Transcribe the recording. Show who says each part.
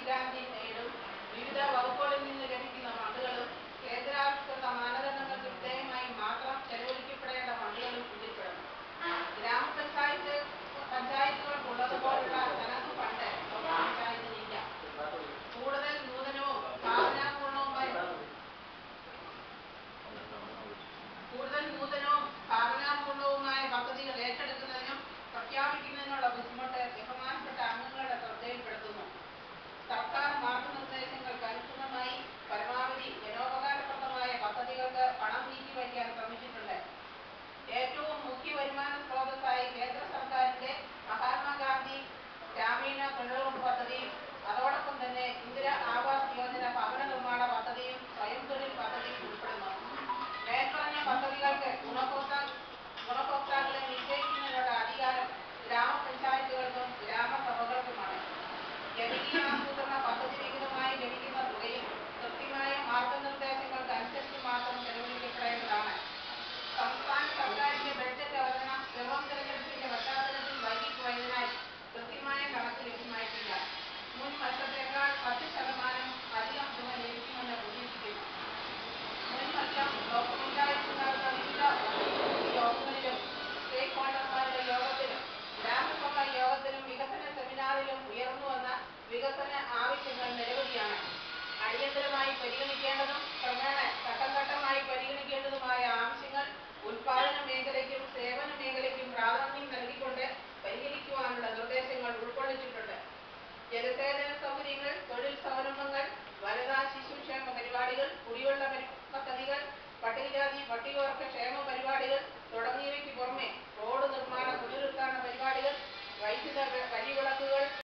Speaker 1: ഗ്രാന്റിൻ എയ്ഡും വിവിധ വകുപ്പുകളിൽ നിന്ന് ലഭിക്കുന്ന ഫണ്ടുകളും കേന്ദ്രാവിഷ്കൃത മാനദണ്ഡങ്ങൾക്ക് വിധേയമായി മാത്രം ചെലവഴിക്കപ്പെടേണ്ട ഫണ്ടുകളും ഇതിൽപ്പെടുന്നു ഗ്രാമപഞ്ചായത്ത് പഞ്ചായത്തുകൾക്കുള്ളതുപോലുള്ള തനത് ഫണ്ട് പഞ്ചായത്തിനില്ല കൂടുതൽ നൂതനവും ഭാവനാപൂർണവുമായ കൂടുതൽ നൂതനവും ഭാവനാപൂർണവുമായ പദ്ധതികൾ ഏറ്റെടുക്കുന്നതിനും പ്രഖ്യാപിക്കുന്നതിനുള്ള ബുദ്ധിമുട്ട് ബഹുമാനപ്പെട്ട അംഗങ്ങളുടെ ശ്രദ്ധയിൽപ്പെടുത്തുന്നു സർക്കാർ മാർഗനിർദ്ദേശങ്ങൾക്ക് അനുസൃതമായി പരമാവധി ജനോപകാരപ്രദമായ പദ്ധതികൾക്ക് പണം നീക്കി വയ്ക്കാൻ ശ്രമിച്ചിട്ടുണ്ട് ഏറ്റവും മുഖ്യ വരുമാന സ്രോതസ്സായി കേന്ദ്ര സർക്കാരിന്റെ മഹാത്മാഗാന്ധി ഗ്രാമീണ തൊഴിലുറപ്പ് പദ്ധതിയും അതോടൊപ്പം തന്നെ ഇന്ദിര ആവാസ് യോജന ഭവന നിർമ്മാണ പദ്ധതിയും സ്വയം തൊഴിൽ പദ്ധതിയും ഉൾപ്പെടുന്നു മേൽപ്പറഞ്ഞ പദ്ധതികൾക്ക് ഗുണഭോക്താ ഗുണഭോക്താക്കളെ നിശ്ചയിക്കുന്നതിനുള്ള അധികാരം ഗ്രാമപഞ്ചായത്തുകൾക്കും ഗ്രാമസഭകൾക്കുമാണ് ജനകീയ ആസൂത്രണ പദ്ധതി വിഹിതമായി ലഭിക്കുന്ന തുകയും കൃത്യമായ മാർഗനിർദ്ദേശങ്ങൾക്ക് അനുസരിച്ച് മാത്രം ചെലവഴിക്കപ്പെടേണ്ടതാണ് സംസ്ഥാന സർക്കാരിന്റെ ബഡ്ജറ്റ് അവതരണം പിറവം തെരഞ്ഞെടുപ്പിന്റെ പശ്ചാത്തലത്തിൽ വൈകിപ്പോയതിനാൽ കൃത്യമായ കണക്ക് ലഭ്യമായിട്ടില്ല മുൻ വർഷത്തേക്കാൾ പത്ത് ശതമാനം അധികം തുക ലഭിക്കുമെന്ന് പ്രതീക്ഷിക്കുന്നു മുൻ വർഷം ബ്ലോക്ക് പഞ്ചായത്ത് നടന്ന വിവിധ യോഗങ്ങളിലും സ്റ്റേക്ക് ഹോൾഡർമാരുടെ യോഗത്തിലും ഗ്രാമസഭ യോഗത്തിലും വികസന സെമിനാറിലും ഉയർന്നു വന്ന വികസന ആവശ്യങ്ങൾ നിരവധിയാണ് അടിയന്തരമായി പരിഗണിക്കേണ്ടതും ക്രമേണ ഘട്ടം ഘട്ടമായി പരിഗണിക്കേണ്ടതുമായ ആവശ്യങ്ങൾ ഉൽപാദന മേഖലയ്ക്കും സേവന മേഖലയ്ക്കും പ്രാധാന്യം നൽകിക്കൊണ്ട് പരിഹരിക്കുവാനുള്ള നിർദ്ദേശങ്ങൾ ഉൾക്കൊള്ളിച്ചിട്ടുണ്ട് ജലസേചന സൗകര്യങ്ങൾ തൊഴിൽ സംരംഭങ്ങൾ വനിതാ ശിശുക്ഷേമ പരിപാടികൾ കുടിവെള്ള പരി- പദ്ധതികൾ പട്ടികജാതി പട്ടികവർഗ ക്ഷേമ പരിപാടികൾ തുടങ്ങിയവയ്ക്ക് പുറമെ റോഡ് നിർമ്മാണ പുനരുദ്ധാരണ പരിപാടികൾ വൈദ്യുത വെ- വഴിവിളക്ക്